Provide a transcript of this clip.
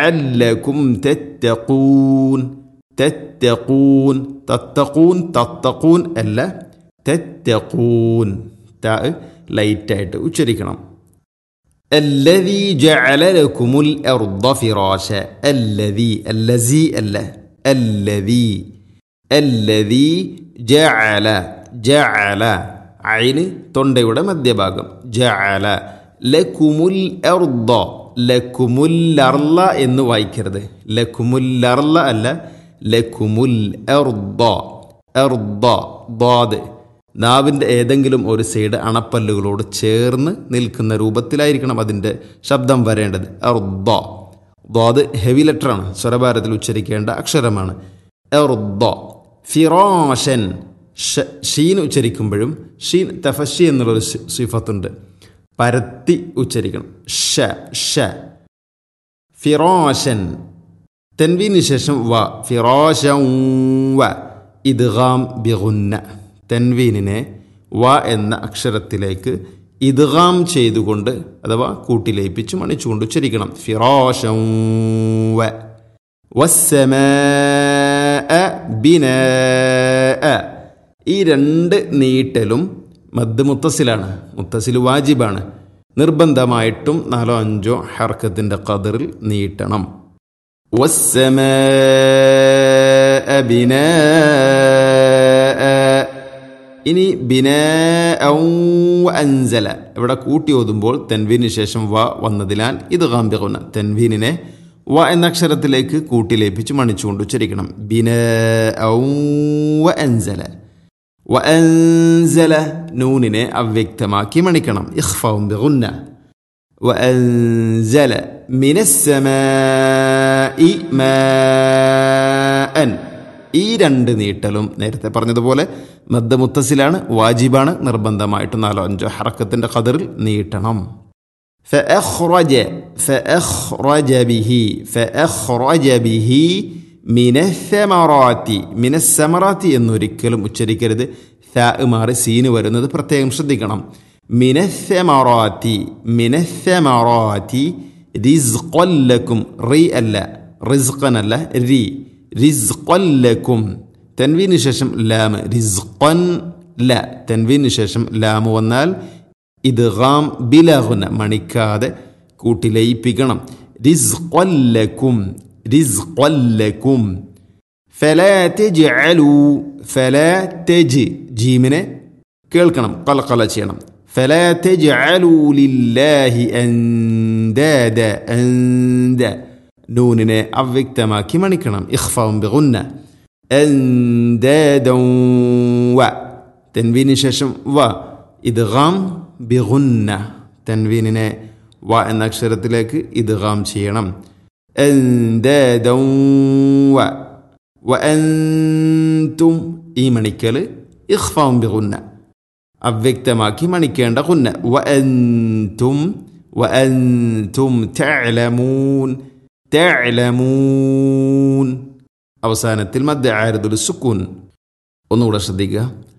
ലഅല്ലക്കും തെറ്റക്കൂൻ തെറ്റക്കൂൻ തത്തക്കൂൻ തത്തക്കൂൻ അല്ല തെറ്റക്കൂൻ ത ലൈറ്റായിട്ട് ഉച്ചരിക്കണം الذي جعل لكم الأرض فراشا الذي الذي ألا الذي الذي جعل جعل عين തൊണ്ടയുടെ മധ്യഭാഗം ജഅല ലക്കുമുൽ അർദ ലക്കുമുൽ അർല എന്ന് വായിക്കരുത് ലക്കുമുൽ അർല അല്ല ലക്കുമുൽ അർദ അർദ ദാദ് നാവിൻ്റെ ഏതെങ്കിലും ഒരു സൈഡ് അണപ്പല്ലുകളോട് ചേർന്ന് നിൽക്കുന്ന രൂപത്തിലായിരിക്കണം അതിൻ്റെ ശബ്ദം വരേണ്ടത് അർദ ദാദ് ഹെവി ലെറ്ററാണ് സ്വരഭാരത്തിൽ ഉച്ചരിക്കേണ്ട അക്ഷരമാണ് എർദ ഫിറോഷൻ ഷീൻ ഉച്ചരിക്കുമ്പോഴും ഷീൻ തഫഷി എന്നുള്ളൊരു സിഫത്തുണ്ട് പരത്തി ഉച്ചരിക്കണം ഷ ഷ ഫിറോഷൻ തെൻവീന് ശേഷം വ ഫിറോഷൻ വ ഇദ്ഗാം ബിഗുന്ന തെൻവീനിനെ വ എന്ന അക്ഷരത്തിലേക്ക് ഇദ്ഗാം ചെയ്തുകൊണ്ട് അഥവാ കൂട്ടിലയിപ്പിച്ച് മണിച്ചുകൊണ്ട് ഉച്ചരിക്കണം ഫിറോഷം വ വസ്സമാഅ ബിനാഅ ഈ രണ്ട് നീട്ടലും മദ് മുത്തസിലാണ് മുത്തസിൽ വാജിബാണ് നിർബന്ധമായിട്ടും നാലോ അഞ്ചോ ഹർക്കത്തിൻ്റെ കതിറിൽ നീട്ടണം വസ്സമാഅ ബിനാഅ ഇനി ബിന അൻസല ഇവിടെ കൂട്ടി ഓതുമ്പോൾ തെൻവീന് ശേഷം വ വന്നതിനാൽ ഇത് ഗാംബികുന്ന തെൻവീനിനെ വ എന്ന അക്ഷരത്തിലേക്ക് കൂട്ടിലേപ്പിച്ച് മണിച്ചുകൊണ്ട് ഉച്ചരിക്കണം ബിന അൻസല വ അൻസല നൂനിനെ അവ്യക്തമാക്കി മണിക്കണം ഇഖ്ഫവും ബിഗുന്ന وأنزل من السماء ماء ഈ രണ്ട് നീട്ടലും നേരത്തെ പറഞ്ഞതുപോലെ മദ്ദമുത്തസിലാണ് വാജിബാണ് നിർബന്ധമായിട്ട് നാലോ അഞ്ചോ ഹറക്കത്തിൻ്റെ ഖദറിൽ നീട്ടണം فأخرج فأخرج به فأخرج به من الثمرات من الثمرات എന്നൊരിക്കലും ഉച്ചരിക്കരുത് ഥ മാറി സീന് വരുന്നത് പ്രത്യേകം ശ്രദ്ധിക്കണം من الثمرات من الثمرات رزقا لكم ري അല്ല റിസ്ഖൻ അല്ല രി റിസ്ഖല്ലക്കും തെൻവീന് ശേഷം ലാമ് റിസ്ഖൻ ല തെൻവീന് ശേഷം ലാമ് വന്നാൽ ഇത് ഗാം ബിലഹുന മണിക്കാതെ കൂട്ടിലയിപ്പിക്കണം റിസ്ഖല്ലക്കും റിസ്ഖല്ലക്കും ഫലാ തജ്അലു ഫലാ തജ് ജീമിനെ കേൾക്കണം കലക്കല ചെയ്യണം ഫലാ തജ്അലു ലില്ലാഹി അൻദാദ അൻദ നൂനിനെ അവ്യക്തമാക്കി മണിക്കണം ഇഖ്ഫാവും ബിഗുന്ന അൻദാദൻ വ തെൻവീന് ശേഷം വ ഇദ്ഗാം ബിഗുന്ന തെൻവീനിനെ വ എന്ന അക്ഷരത്തിലേക്ക് ഇദ്ഗാം ചെയ്യണം അൻദാദൻ വ വ അൻതും ഈ മണിക്കൽ ഇഖ്ഫാവും ബിഗുന്ന അവ്യക്തമാക്കി മണിക്കേണ്ട കുന്ന വ അൻതും വ അൻതും തഅലമൂൻ തഅലമൂൻ അവസാനത്തിൽ മദ്യ ആരതുൽ സുക്കൂൻ ഒന്നുകൂടെ ശ്രദ്ധിക്കുക